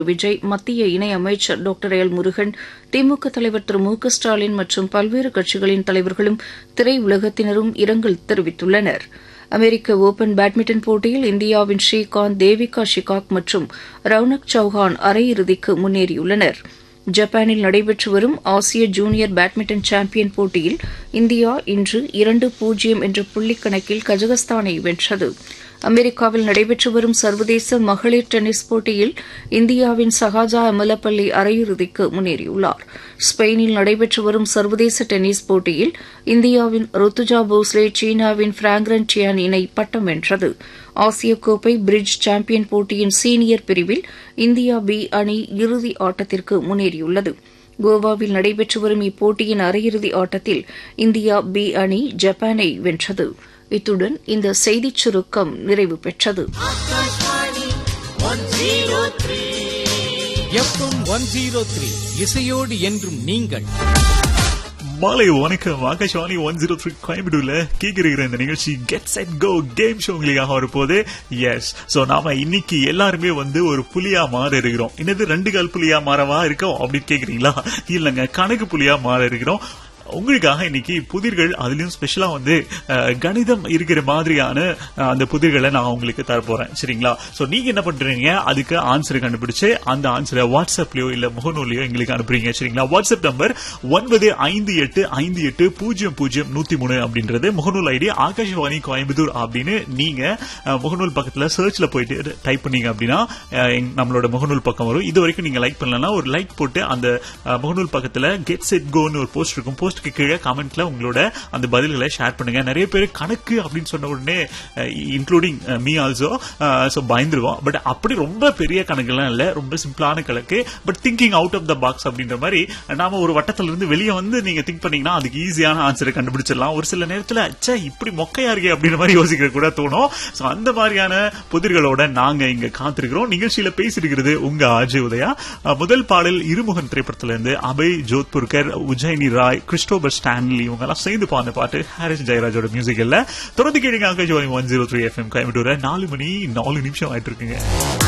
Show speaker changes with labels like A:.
A: விஜய் மத்திய இணை அமைச்சர் டாக்டர் எல் முருகன் திமுக தலைவர் திரு மு க ஸ்டாலின் மற்றும் பல்வேறு கட்சிகளின் தலைவர்களும் திரையுலகத்தினரும் இரங்கல் தெரிவித்துள்ளனர் அமெரிக்க ஒபன் பேட்மிண்டன் போட்டியில் இந்தியாவின் ஸ்ரீகாந்த் தேவிகா ஷிகாக் மற்றும் ரவுனக் சௌஹான் அரையிறுதிக்கு முன்னேறியுள்ளனர் ஜப்பானில் நடைபெற்று வரும் ஆசிய ஜூனியர் பேட்மிண்டன் சாம்பியன் போட்டியில் இந்தியா இன்று இரண்டு பூஜ்ஜியம் என்ற புள்ளிக் கணக்கில் கஜகஸ்தானை வென்றது அமெரிக்காவில் நடைபெற்று வரும் சர்வதேச மகளிர் டென்னிஸ் போட்டியில் இந்தியாவின் சஹாஜா அமலப்பள்ளி அரையிறுதிக்கு முன்னேறியுள்ளார் ஸ்பெயினில் நடைபெற்று வரும் சர்வதேச டென்னிஸ் போட்டியில் இந்தியாவின் ருத்துஜா போஸ்லே சீனாவின் பிராங்ரன் டியான் இணை பட்டம் வென்றது ஆசிய கோப்பை பிரிட்ஜ் சாம்பியன் போட்டியின் சீனியர் பிரிவில் இந்தியா பி அணி இறுதி ஆட்டத்திற்கு முன்னேறியுள்ளது கோவாவில் நடைபெற்று வரும் இப்போட்டியின் அரையிறுதி ஆட்டத்தில் இந்தியா பி அணி ஜப்பானை வென்றது இத்துடன் இந்த செய்திச் சுருக்கம் நிறைவு பெற்றது
B: எஃப்எம் ஒன் ஜீரோ த்ரீ இசையோடு என்றும் நீங்கள்
C: மாலை வணக்கம் ஆகாஷ்வாணி ஒன் ஜீரோ த்ரீ கோயம்புத்தூர்ல கேட்கிற இந்த நிகழ்ச்சி get set go game show உங்களுக்காக வரப்போது எஸ் சோ நாம இன்னைக்கு எல்லாருமே வந்து ஒரு புலியா மாற இருக்கிறோம் என்னது ரெண்டு கால் புலியா மாறவா இருக்கோம் அப்படின்னு கேக்குறீங்களா இல்லங்க கணக்கு புலியா மாற இருக்கிறோம் உங்களுக்காக இன்னைக்கு புதிர்கள் அதுலயும் ஸ்பெஷலா வந்து அஹ், கணிதம் இருக்கிற மாதிரியான அஹ், அந்த புதிர்களை நான் உங்களுக்கு தரப்போறேன் சரிங்களா சோ நீங்க என்ன பண்றீங்க அதுக்கு ஆன்சர் கண்டுபிடிச்சு அந்த ஆன்சரை வாட்ஸ்அப்லயோ இல்ல முகநூலையோ எங்களுக்கு அனுப்புறீங்க சரிங்களா வாட்ஸ்அப் நம்பர் ஒன்பது ஐந்து எட்டு ஐந்து எட்டு பூஜ்ஜியம் பூஜ்ஜியம் நூத்தி மூணு அப்படின்றது முகநூல் ஐடி ஆகாஷவாணி கோயம்புத்தூர் அப்படின்னு நீங்க அஹ், முகநூல் பக்கத்துல சர்ச்ல போயிட்டு டைப் பண்ணீங்க அப்படின்னா அஹ், எங்க- நம்மளோட முகநூல் பக்கம் வரும் இது வரைக்கும் நீங்க லைக் பண்ணலன்னா ஒரு லைக் போட்டு அந்த அஹ், முகநூல் பக்கத்துல கெட் செட் கோன்னு ஒரு போஸ்ட் இருக்கும் போஸ்ட்க்கு கீழே கமெண்ட்ல உங்களோட அந்த பதில்களை ஷேர் பண்ணுங்க நிறைய பேர் கணக்கு அப்படின்னு சொன்ன உடனே இன்க்ளூடிங் மீ ஆல்சோ ஸோ பயந்துருவோம் பட் அப்படி ரொம்ப பெரிய கணக்குலாம் இல்ல ரொம்ப சிம்பிளான கணக்கு but thinking out of the box அப்படின்ற மாதிரி நாம ஒரு வட்டத்துல இருந்து வெளியே வந்து நீங்க திங்க் பண்ணீங்கன்னா அதுக்கு ஈஸியான ஆன்சரை கண்டுபிடிச்சிடலாம் ஒரு சில நேரத்துல அச்சா இப்படி மொக்கையா இருக்கே அப்படின்ற மாதிரி யோசிக்க கூட தோணும் ஸோ அந்த மாதிரியான புதிர்களோட நாங்க இங்க காத்திருக்கிறோம் நிகழ்ச்சியில பேசியிருக்கிறது உங்க ஆஜய் உதயா அஹ், முதல் பாடல் இருமுகன் திரைப்படத்துல இருந்து அபய் ஜோத்புர்கர் உஜயினி ராய் கிறிஸ்டோபர் ஸ்டான்லி இவங்க எல்லாம் சேர்ந்து பாடின பாட்டு ஹாரிஸ் ஜெயராஜோட மியூசிக் இல்ல தொடர்ந்து கேளுங்க Aakash one zero three FM Coimbatore நாலு மணி நாலு நிமிஷம் ஆயிட்டு இருக்குங்க